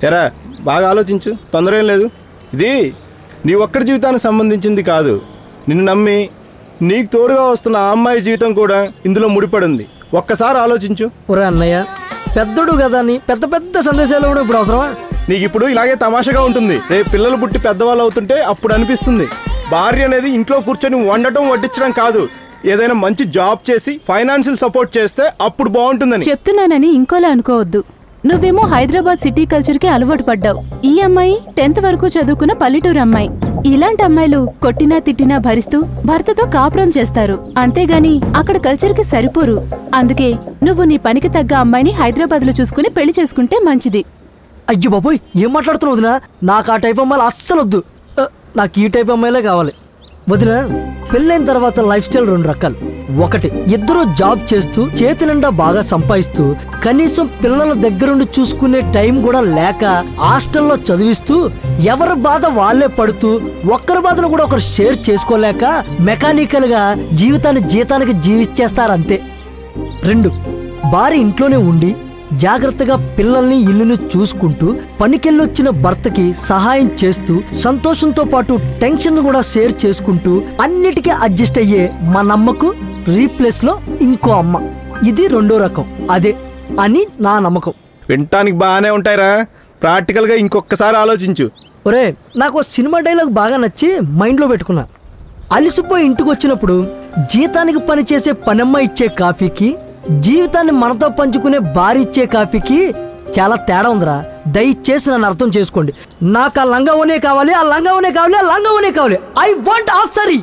ఎరా బాగా ఆలోచించు తొందర ఏం లేదు ఇది నీ ఒక్కడి జీవితానికి సంబంధించింది కాదు నిన్ను నమ్మి నీకు తోడుగా వస్తున్న ఆ అమ్మాయి జీవితం కూడా ఇందులో ముడిపడి ఉంది ఒక్కసారి ఆలోచించు ఒరే అన్నయ్య పెద్దోడు కదా అని పెద్ద పెద్ద సందేశాలు కూడా ఇప్పుడు అవసరమా నీకు ఇప్పుడు ఇలాగే తమాషగా ఉంటుంది రేపు పిల్లలు పుట్టి పెద్దవాళ్ళు అవుతుంటే అప్పుడు అనిపిస్తుంది భార్య అనేది ఇంట్లో కూర్చొని వండటం వడ్డించడం కాదు ఏదైనా మంచి జాబ్ చేసి ఫైనాన్షియల్ సపోర్ట్ చేస్తే అప్పుడు బాగుంటుందని చెప్తున్నానని ఇంకోలా అనుకోవద్దు నువ్వేమో హైదరాబాద్ సిటీ కల్చర్ కి అలవాటు పడ్డావు ఈ అమ్మాయి టెన్త్ వరకు చదువుకున్న పల్లెటూరు అమ్మాయి ఇలాంటి అమ్మాయిలు కొట్టినా తిట్టినా భరిస్తూ భర్తతో కాపురం చేస్తారు అంతేగాని అక్కడ కల్చర్ కి సరిపోరు అందుకే నువ్వు నీ పనికి తగ్గ అమ్మాయిని హైదరాబాద్ లో చూసుకుని పెళ్లి చేసుకుంటే మంచిది అయ్యో బాబోయ్ ఏం మాట్లాడుతున్నావు వదినా నాకు ఆ టైప్ అమ్మాయిలు అస్సలు వద్దు ఆ, నాకు ఈ టైప్ అమ్మాయిలే కావాలి వదినా పెళ్ళైన తర్వాత లైఫ్ స్టైల్ రెండు రకాలు ఒకటి ఇద్దరు జాబ్ చేస్తూ చేతి నిండా బాగా సంపాదిస్తూ కనీసం పిల్లల దగ్గరుండి చూసుకునే టైం కూడా లేక హాస్టల్లో చదివిస్తూ ఎవరి బాధ వాళ్ళే పడుతూ ఒక్కరి బాధను కూడా ఒకరు షేర్ చేసుకోలేక మెకానికల్ గా జీవితాన్ని జీతానికి జీవిచ్చేస్తారంతే రెండు భార్య ఇంట్లోనే ఉండి జాగ్రత్తగా పిల్లల్ని ఇల్లుని చూసుకుంటూ పనికెళ్ళొచ్చిన భర్తకి సహాయం చేస్తూ సంతోషంతో పాటు టెన్షన్ కూడా షేర్ చేసుకుంటూ అన్నిటికీ అడ్జస్ట్ అయ్యే మా నమ్మకు రీప్లేస్ లో ఇంకో అమ్మ ఇది రెండో రకం అదే అని నా నమ్మకం వినటానికి బాగానే ఉంటాయిరా ప్రాక్టికల్గా ఇంకొకసారి ఆలోచించు ఒరే నాకు ఓ సినిమా డైలాగ్ బాగా నచ్చి మైండ్లో పెట్టుకున్నా అలిసిపోయి ఇంటికి వచ్చినప్పుడు జీతానికి పనిచేసే పనమ్మ ఇచ్చే కాఫీకి జీవితాన్ని మనతో పంచుకునే భార్య ఇచ్చే కాఫీకి చాలా తేడా ఉందిరా దయచేసి నన్ను అర్థం చేసుకోండి నాకు ఆ లంగా ఓనే కావాలి ఆ లంగా ఓనే కావాలి ఆ లంగా ఓనే కావాలి ఐ వాంట్ ఆఫ్ సరీ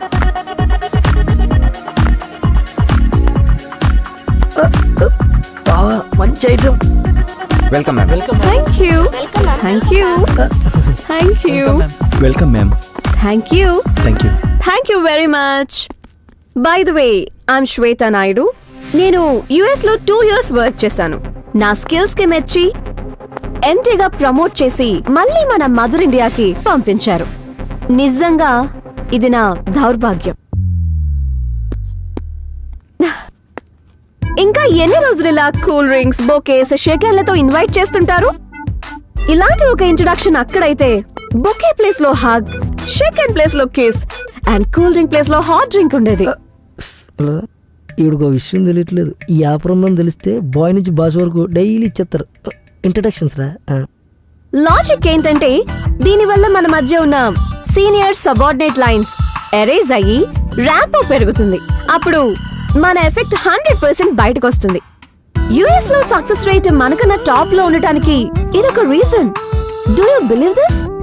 మంచి item welcome ma'am welcome thank you thank you thank you welcome ma'am thank you thank you thank you very much by the way I'm Shweta Naidu నేను యుఎస్ లో టూ ఇయర్స్ వర్క్ చేశాను నా skills కి మెచ్చి ఎంటీగా promote చేసి మళ్ళీ మన మదర్ ఇండియాకి పంపించారు నిజంగా ఇది నా దౌర్భాగ్యం ఇంకా ఎన్ని రోజులు ఇలా కూల్ డ్రింక్స్ బొకేస్ షేకర్లతో ఇన్వైట్ చేస్తుంటారు ఇలాంటి ఒక ఇంట్రొడక్షన్ అక్కడైతే బొకే ప్లేస్ లో హగ్ షేక్ ప్లేస్ లో kiss and cool drink place లో హాట్ డ్రింక్ ఉండేది ఈవిడకో విషయం తెలియట్లేదు ఈ ఆఫర్ ఉందని తెలిస్తే బాయ్ నుంచి బాస్ వరకు డైలీ ఇచ్చేస్తారు ఇంట్రడక్షన్స్ రా ఆ. లాజిక్ ఏంటంటే దీనివల్ల మన మధ్య ఉన్న సీనియర్ సబార్డినేట్ లైన్స్ ఎరేజ్ అయ్యి ర్యాంప్ పెరుగుతుంది అప్పుడు మన ఎఫెక్ట్ హండ్రెడ్ పర్సెంట్ బయటకు వస్తుంది యుఎస్ లో సక్సెస్ రేట్ మనకన్నా టాప్ లో ఉండటానికి ఇదొక reason do you believe this